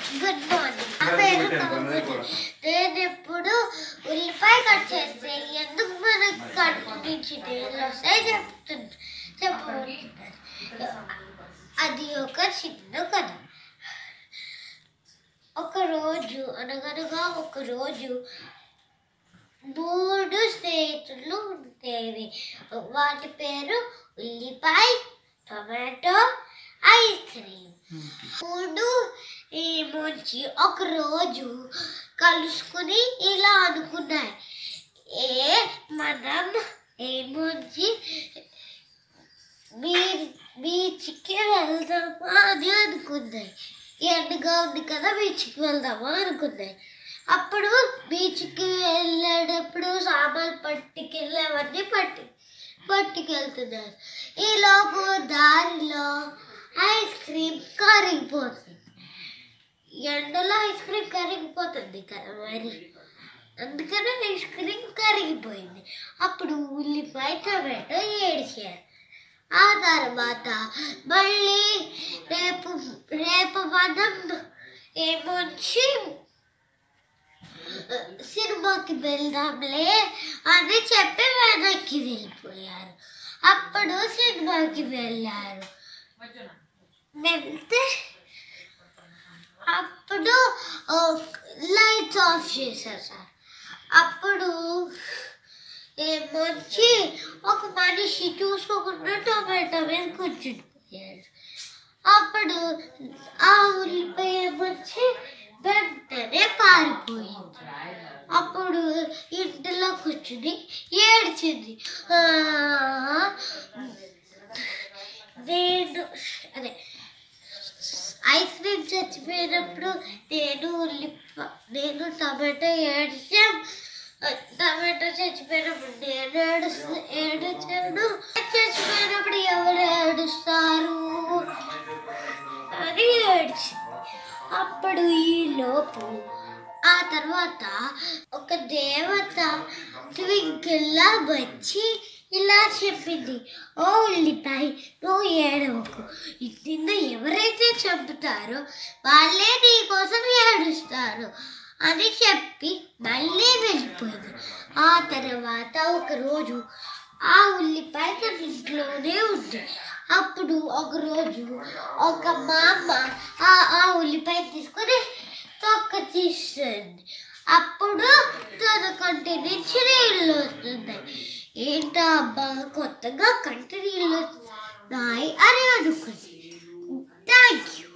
Good morning నా పేరు కమల్. నేను ఎప్పుడు ఉల్లిపాయ కట్ చేస్తే ఎందుకు మనకు కడుపు నుంచి నీళ్ళు వస్తాయి చెప్తుంది చెప్పబోతున్నాను అది ఒక చిన్న కథ ఒక రోజు అనగనగా ఒక రోజు మూడు స్నేహితులు ఉండేవి వాటి పేరు ఉల్లిపాయ టొమాటో ఐస్ క్రీమ్ మూడు ఏమొచ్చి ఒక రోజు కలుసుకుని ఇలా అనుకున్నాయి ఏ మనం ఏమొచ్చి బీచ్ బీచ్కి వెళ్దామా అని అనుకున్నాయి ఎండగా ఉంది కదా బీచ్కి వెళ్దామా అనుకున్నాయి అప్పుడు బీచ్కి వెళ్ళేటప్పుడు సామాన్లు పట్టుకెళ్ళేవన్నీ పట్టి పట్టుకెళ్తున్నారు ఈలోపు దారిలో ఐస్ క్రీమ్ కరిగిపోతుంది ఎండలో ఐస్ క్రీమ్ కరిగిపోతుంది కదా మరి అందుకనే ఐస్ క్రీమ్ కరిగిపోయింది అప్పుడు ఉల్లిపాయ టమాటో ఏడిచారు ఆ తర్వాత మళ్ళీ రేపు రేపు మనం ఏమొచ్చి సినిమాకి వెళ్దాంలే అని చెప్పి వెనక్కి వెళ్ళిపోయారు అప్పుడు సినిమాకి వెళ్ళారు వెళ్తే అప్పుడు లైట్స్ ఆఫ్ చేశారు సార్ అప్పుడు ఏమొచ్చి ఒక మనిషి చూసుకోకుండా టొమాటో మీద కూర్చుండిపోయాడు అప్పుడు ఆ ఉల్లిపాయ ఏమొచ్చి వెంటనే పారిపోయింది అప్పుడు ఇంటిలో కూర్చుని ఏడ్చింది "ఆ, నేను అదే ఐస్ క్రీమ్ చచ్చిపోయినప్పుడు నేను ఉల్లిప నేను టమాటో ఏడ్చాం టమాటో చచ్చిపోయినప్పుడు నేను ఏడుస్తు ఏడుచాను చచ్చిపోయినప్పుడు ఎవరు ఏడుస్తారు అని ఏడ్చింది అప్పుడు ఈ లోపు ఆ తర్వాత ఒక దేవత ట్వింకిల్లా వచ్చి ఇలా చెప్పింది ఓ ఉల్లిపాయ నువ్వు ఏడవకు నిన్ను ఎవరైతే చంపుతారో వాళ్ళే నీ కోసం ఏడుస్తారు అని చెప్పి మళ్ళీ వెళ్ళిపోయింది ఆ తర్వాత ఒక రోజు ఆ ఉల్లిపాయ తన ఇంట్లోనే ఉంది అప్పుడు ఒక రోజు ఒక మా అమ్మ ఆ ఆ ఉల్లిపాయ తీసుకొని తొక్క తీస్తుంది అప్పుడు తన కంటి నుంచి నీళ్ళు వస్తున్నాయి ఏంటా అబ్బా కొత్తగా కంటి నీళ్ళు వస్తున్నాయి అని అనుకుంది థ్యాంక్ యూ